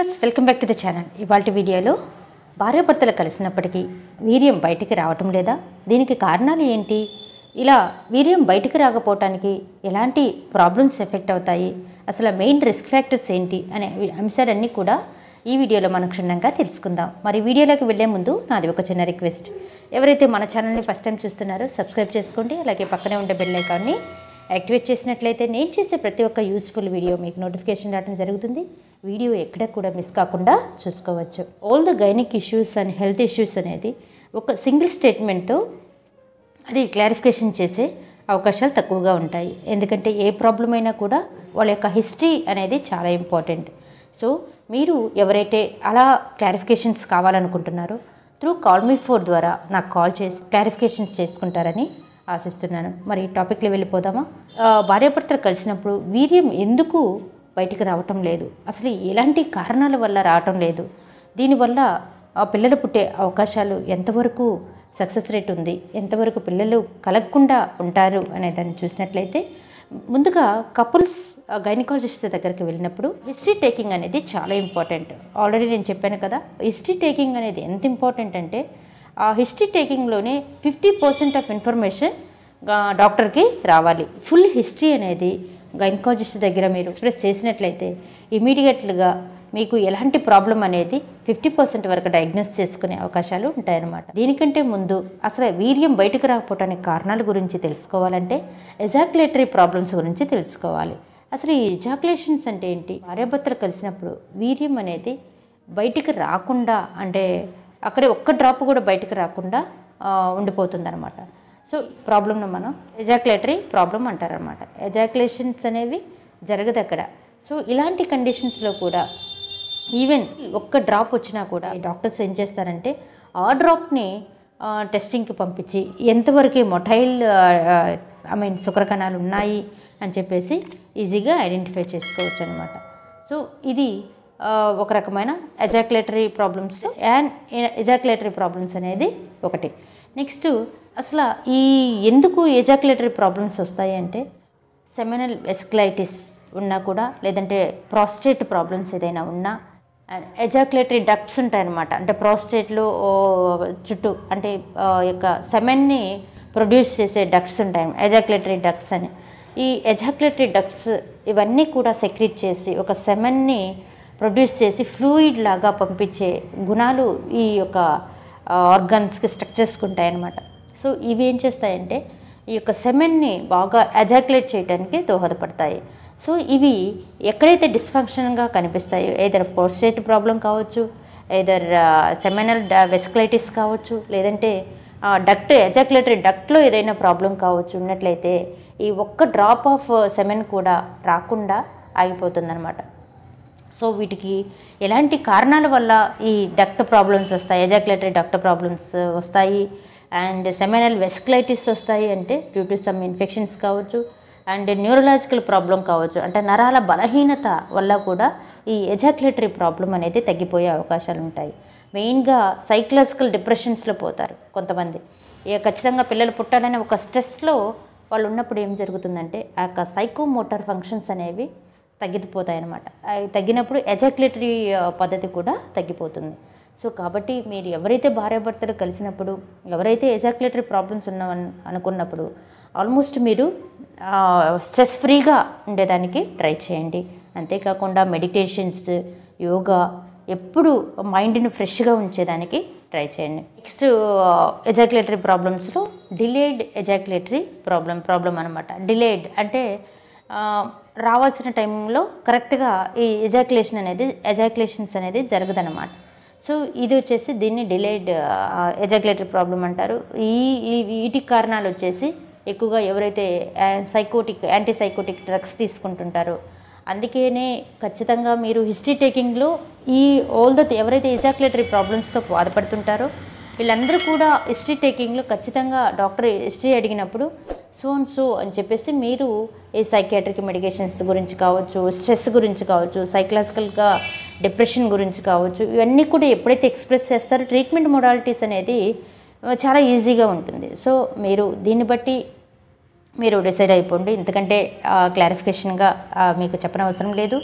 viewers welcome back to the channel ఇవాళ వీడియోలో భార్యాభర్తలు కలిసినప్పటికీ వీర్యం బయటికి రావటం లేదా దీనికి కారణాలు ఏంటి ఇలా వీర్యం బయటికి రాకపోవటానికి ఎలాంటి ప్రాబ్లమ్స్ ఎఫెక్ట్ అవుతాయి అసలు మెయిన్ రిస్క్ ఫ్యాక్టర్స్ ఏంటి అనే వి- అంశాలన్నీ కూడా ఈ వీడియోలో మనం క్షుణ్ణంగా తెలుసుకుందాం మరి వీడియోలోకి వెళ్ళే ముందు నాది ఒక చిన్న రిక్వెస్ట్ ఎవరైతే మన ఛానల్ని ఫస్ట్ టైం చూస్తున్నారో సబ్స్క్రైబ్ చేసుకోండి అలాగే పక్కనే ఉండే బెల్ ఐకాన్ని యాక్టివేట్ చేసినట్లయితే నేను చేసే ప్రతి ఒక్క యూస్ఫుల్ వీడియో మీకు నోటిఫికేషన్ రావడం జరుగుతుంది వీడియో ఎక్కడ కూడా మిస్ కాకుండా చూసుకోవచ్చు all the gynaec issues and health issues అనేది ఒక సింగిల్ స్టేట్మెంట్తో అది క్లారిఫికేషన్ చేసే అవకాశాలు తక్కువగా ఉంటాయి ఎందుకంటే ఏ ప్రాబ్లం అయినా కూడా వాళ్ళ యొక్క హిస్టరీ అనేది చాలా ఇంపార్టెంట్ సో మీరు ఎవరైతే అలా క్లారిఫికేషన్స్ కావాలనుకుంటున్నారో త్రూ కాల్ మీ ఫోర్ ద్వారా నాకు కాల్ చేసి క్లారిఫికేషన్స్ చేసుకుంటారని ఆశిస్తున్నాను మరి టాపిక్లో వెళ్ళిపోదామా ఆ, భార్యాభర్తలు కలిసినప్పుడు వీర్యం ఎందుకు బయటికి రావటం లేదు అసలు ఎలాంటి కారణాల వల్ల రావటం లేదు దీనివల్ల ఆ పిల్లలు పుట్టే అవకాశాలు ఎంతవరకు సక్సెస్ రేట్ ఉంది ఎంతవరకు పిల్లలు కలగకుండా ఉంటారు అనే దాన్ని చూసినట్లయితే ముందుగా కపుల్స్ గైనకాలజిస్ట్ దగ్గరికి వెళ్ళినప్పుడు హిస్టరీ టేకింగ్ అనేది చాలా ఇంపార్టెంట్ ఆల్రెడీ నేను చెప్పాను కదా హిస్టరీ టేకింగ్ అనేది ఎంత ఇంపార్టెంట్ అంటే ఆ హిస్టరీ టేకింగ్లోనే ఫిఫ్టీ పర్సెంట్ ఆఫ్ ఇన్ఫర్మేషన్ డాక్టర్కి రావాలి ఫుల్ హిస్టరీ అనేది గైనకాలజిస్ట్ దగ్గర మీరు ఎక్స్ప్రెస్ చేసినట్లయితే ఇమీడియట్లుగా మీకు ఎలాంటి ప్రాబ్లం అనేది ఫిఫ్టీ పర్సెంట్ వరకు డయాగ్నోస్ చేసుకునే అవకాశాలు ఉంటాయన్నమాట దీనికంటే ముందు అసలు వీర్యం బయటకు రాకపోవడానికి కారణాల గురించి తెలుసుకోవాలంటే ఎజాక్యులేటరీ ప్రాబ్లమ్స్ గురించి తెలుసుకోవాలి అసలు ఈ ఎజాక్యులేషన్స్ అంటే ఏంటి భార్యాభర్తలు కలిసినప్పుడు వీర్యం అనేది బయటికి రాకుండా అంటే అక్కడే ఒక్క డ్రాప్ కూడా బయటకు రాకుండా ఉండిపోతుంది అనమాట సో ప్రాబ్లమ్ను మనం ఎజాక్యులేటరీ ప్రాబ్లం అంటారనమాట ఎజాక్యులేషన్స్ అనేవి జరగదు అక్కడ సో ఇలాంటి కండిషన్స్లో కూడా ఈవెన్ ఒక్క డ్రాప్ వచ్చినా కూడా ఈ డాక్టర్స్ ఏం చేస్తారంటే ఆ డ్రాప్ని టెస్టింగ్కి పంపించి ఎంతవరకు మొటైల్ ఐ మీన్ శుక్రకణాలు ఉన్నాయి అని చెప్పేసి ఈజీగా ఐడెంటిఫై చేసుకోవచ్చు అనమాట సో ఇది ఆ, ఒక రకమైన ejaculatory problems and ejaculatory problems అనేది ఒకటి నెక్స్ట్ అసలు ఈ ఎందుకు ఎజాక్యులేటరీ ప్రాబ్లమ్స్ వస్తాయి అంటే సెమినల్ వెస్క్లైటిస్ ఉన్నా కూడా లేదంటే ప్రాస్టేట్ ప్రాబ్లమ్స్ ఏదైనా ఉన్నా అండ్ ఎజాక్యులేటరీ డక్ట్స్ ఉంటాయన్నమాట అంటే ప్రాస్టేట్లో చుట్టూ అంటే ఆ, యొక్క సెమెన్ని ప్రొడ్యూస్ చేసే డక్ట్స్ ఉంటాయి ఎజాక్యులేటరీ డక్ట్స్ అని ఈ ఎజాక్యులేటరీ డక్ట్స్ ఇవన్నీ కూడా సెక్రెట్ చేసి ఒక సెమెన్ని ప్రొడ్యూస్ చేసి ఫ్లూయిడ్ లాగా పంపించే గుణాలు ఈ యొక్క ఆర్గన్స్కి స్ట్రక్చర్స్కి ఉంటాయన్నమాట సో ఇవి ఏం చేస్తాయంటే ఈ యొక్క సెమెన్ని బాగా అజాక్యులేట్ చేయడానికి దోహదపడతాయి సో ఇవి ఎక్కడైతే డిస్ఫంక్షన్గా కనిపిస్తాయో ఏదర్ పోస్టేట్ ప్రాబ్లం కావచ్చు ఏదర్ సెమెనల్ వెస్క్లైటిస్ కావచ్చు లేదంటే డక్ట్ ఎజాక్యులేటరీ డక్ట్లో ఏదైనా ప్రాబ్లం కావచ్చు ఉన్నట్లయితే ఈ ఒక్క డ్రాప్ ఆఫ్ సెమెన్ కూడా రాకుండా ఆగిపోతుందన్నమాట సో వీటికి ఎలాంటి కారణాల వల్ల ఈ డక్ట్ ప్రాబ్లమ్స్ వస్తాయి ఎజాక్యులేటరీ డక్ట్ ప్రాబ్లమ్స్ వస్తాయి అండ్ సెమినల్ వెస్క్లైటిస్ వస్తాయి అంటే డ్యూ టు సమ్ ఇన్ఫెక్షన్స్ కావచ్చు అండ్ న్యూరలాజికల్ ప్రాబ్లం కావచ్చు అంటే నరాల బలహీనత వల్ల కూడా ఈ ఎజాక్యులేటరీ ప్రాబ్లం అనేది తగ్గిపోయే అవకాశాలు ఉంటాయి మెయిన్గా సైకలాజికల్ డిప్రెషన్స్లో పోతారు కొంతమంది ఇక ఖచ్చితంగా పిల్లలు పుట్టాలనే ఒక స్ట్రెస్లో వాళ్ళు ఉన్నప్పుడు ఏం జరుగుతుందంటే ఆ యొక్క సైకోమోటార్ ఫంక్షన్స్ అనేవి తగ్గిపోతాయి అన్నమాట అవి తగ్గినప్పుడు ఎజాక్యులేటరీ పద్ధతి కూడా తగ్గిపోతుంది సో కాబట్టి మీరు ఎవరైతే భార్యాభర్తలు కలిసినప్పుడు ఎవరైతే ఎజాక్యులేటరీ ప్రాబ్లమ్స్ ఉన్న అనుకున్నప్పుడు ఆల్మోస్ట్ మీరు స్ట్రెస్ ఫ్రీగా ఉండేదానికి ట్రై చేయండి అంతేకాకుండా మెడిటేషన్స్ యోగా ఎప్పుడు మైండ్ని ఫ్రెష్గా ఉంచేదానికి ట్రై చేయండి నెక్స్ట్ ఎజాక్యులేటరీ ప్రాబ్లమ్స్లో డిలేడ్ ఎజాక్యులేటరీ ప్రాబ్లం ప్రాబ్లం అనమాట డిలేడ్ అంటే ఆ, రావాల్సిన టైంలో కరెక్ట్గా ఈ ఎజాక్యులేషన్ అనేది ఎజాక్యులేషన్స్ అనేది జరగదన్నమాట సో ఇది వచ్చేసి దీన్ని డిలేడ్ ఎజాక్యులేటరీ ప్రాబ్లం అంటారు ఈ ఈ- వీటికి కారణాలు వచ్చేసి ఎక్కువగా ఎవరైతే సైకోటిక్ యాంటీ సైకోటిక్ డ్రగ్స్ తీసుకుంటుంటారో అందుకనే ఖచ్చితంగా మీరు హిస్టరీ టేకింగ్లో ఈ ఆల్ ద ఎవరైతే ఎజాక్యులేటరీ ప్రాబ్లమ్స్తో బాధపడుతుంటారో వీళ్ళందరూ కూడా హిస్టరీ టేకింగ్లో ఖచ్చితంగా డాక్టర్ హిస్టరీ అడిగినప్పుడు సో అండ్ సో అని చెప్పేసి మీరు ఈ సైకియాట్రిక్ మెడికేషన్స్ గురించి కావచ్చు స్ట్రెస్ గురించి కావచ్చు సైకలాజికల్గా డిప్రెషన్ గురించి కావచ్చు ఇవన్నీ కూడా ఎప్పుడైతే ఎక్స్ప్రెస్ చేస్తారో ట్రీట్మెంట్ మొడాలిటీస్ అనేది ఆ, చాలా ఈజీగా ఉంటుంది సో మీరు దీన్ని బట్టి మీరు డిసైడ్ అయిపోండి ఎందుకంటే క్లారిఫికేషన్గా మీకు చెప్పనవసరం లేదు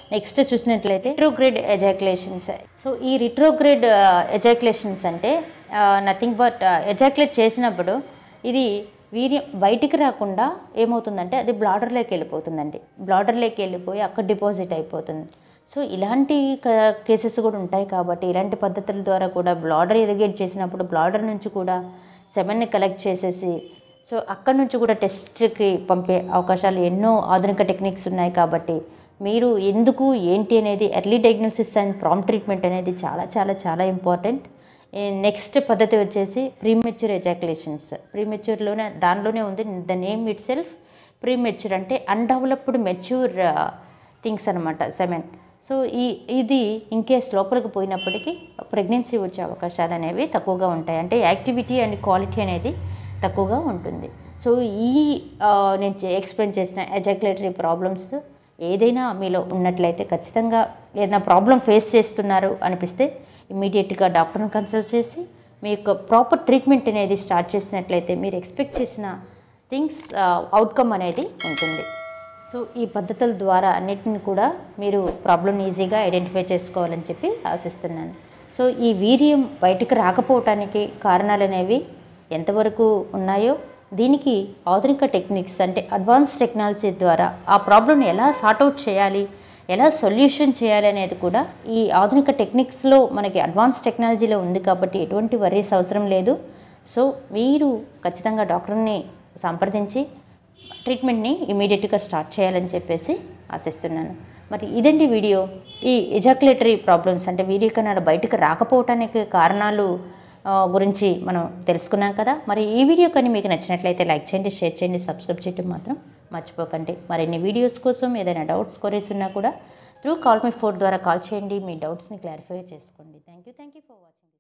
నెక్స్ట్ చూసినట్లయితే రిట్రోగ్రేడ్ ఎజాక్యులేషన్స్ సో ఈ రిట్రోగ్రేడ్ ఎజాక్యులేషన్స్ అంటే నథింగ్ బట్ ఎజాక్యులేట్ చేసినప్పుడు ఇది వీర్యం బయటికి రాకుండా ఏమవుతుందంటే అది బ్లాడర్లోకి వెళ్ళిపోతుందండి బ్లాడర్లోకి వెళ్ళిపోయి అక్కడ డిపాజిట్ అయిపోతుంది సో ఇలాంటి కేసెస్ కూడా ఉంటాయి కాబట్టి ఇలాంటి పద్ధతుల ద్వారా కూడా బ్లాడర్ ఇరిగేట్ చేసినప్పుడు బ్లాడర్ నుంచి కూడా సెమెన్ని కలెక్ట్ చేసేసి సో అక్కడ నుంచి కూడా టెస్ట్కి పంపే అవకాశాలు ఎన్నో ఆధునిక టెక్నిక్స్ ఉన్నాయి కాబట్టి మీరు ఎందుకు ఏంటి అనేది early diagnosis and prompt treatment అనేది చాలా చాలా చాలా ఇంపార్టెంట్ నెక్స్ట్ పద్ధతి వచ్చేసి ప్రీమెచ్యూర్ ఎజాక్యులేషన్స్ ప్రీమెచ్యూర్లోనే దానిలోనే ఉంది the name itself premature అంటే అన్డెవలప్డ్ మెచ్యూర్ థింగ్స్ అనమాట సెమెన్ సో ఈ ఇది ఇన్కేస్ లోపలికి పోయినప్పటికీ ప్రెగ్నెన్సీ వచ్చే అవకాశాలు అనేవి తక్కువగా ఉంటాయి అంటే యాక్టివిటీ అండ్ క్వాలిటీ అనేది తక్కువగా ఉంటుంది సో ఈ ఆ, నేను ఎక్స్ప్లెయిన్ చేసిన ఎజాక్యులేటరీ ప్రాబ్లమ్స్ ఏదైనా మీలో ఉన్నట్లయితే ఖచ్చితంగా ఏదైనా ప్రాబ్లం ఫేస్ చేస్తున్నారు అనిపిస్తే ఇమీడియట్గా డాక్టర్ని కన్సల్ట్ చేసి మీ యొక్క ప్రాపర్ ట్రీట్మెంట్ అనేది స్టార్ట్ చేసినట్లయితే మీరు ఎక్స్పెక్ట్ చేసిన థింగ్స్ అవుట్కమ్ అనేది ఉంటుంది సో ఈ పద్ధతుల ద్వారా అన్నిటిని కూడా మీరు ప్రాబ్లమ్ ఈజీగా ఐడెంటిఫై చేసుకోవాలని చెప్పి ఆశిస్తున్నాను సో ఈ వీర్యం బయటకు రాకపోవటానికి కారణాలు అనేవి ఎంతవరకు ఉన్నాయో దీనికి ఆధునిక టెక్నిక్స్ అంటే అడ్వాన్స్ టెక్నాలజీ ద్వారా ఆ ప్రాబ్లమ్ని ఎలా సార్ట్అవుట్ చేయాలి ఎలా సొల్యూషన్ చేయాలి అనేది కూడా ఈ ఆధునిక టెక్నిక్స్లో మనకి అడ్వాన్స్ టెక్నాలజీలో ఉంది కాబట్టి ఎటువంటి వరీస్ అవసరం లేదు సో మీరు ఖచ్చితంగా డాక్టర్ని సంప్రదించి ట్రీట్మెంట్ని ఇమీడియట్గా స్టార్ట్ చేయాలని చెప్పేసి ఆశిస్తున్నాను మరి ఇదండి వీడియో ఈ ఎజాక్యులేటరీ ప్రాబ్లమ్స్ అంటే వీడియో కన్నా బయటకు రాకపోవటానికి కారణాలు ఆ, గురించి మనం తెలుసుకున్నాం కదా మరి ఈ వీడియో కానీ మీకు నచ్చినట్లయితే లైక్ చేయండి షేర్ చేయండి సబ్స్క్రైబ్ చేయడం మాత్రం మర్చిపోకండి మరిన్ని వీడియోస్ కోసం ఏదైనా డౌట్స్ కొరేస్ ఉన్నా కూడా త్రూ కాల్ మీ ఫోర్ ద్వారా కాల్ చేయండి మీ డౌట్స్ని క్లారిఫై చేసుకోండి thank you thank you for watching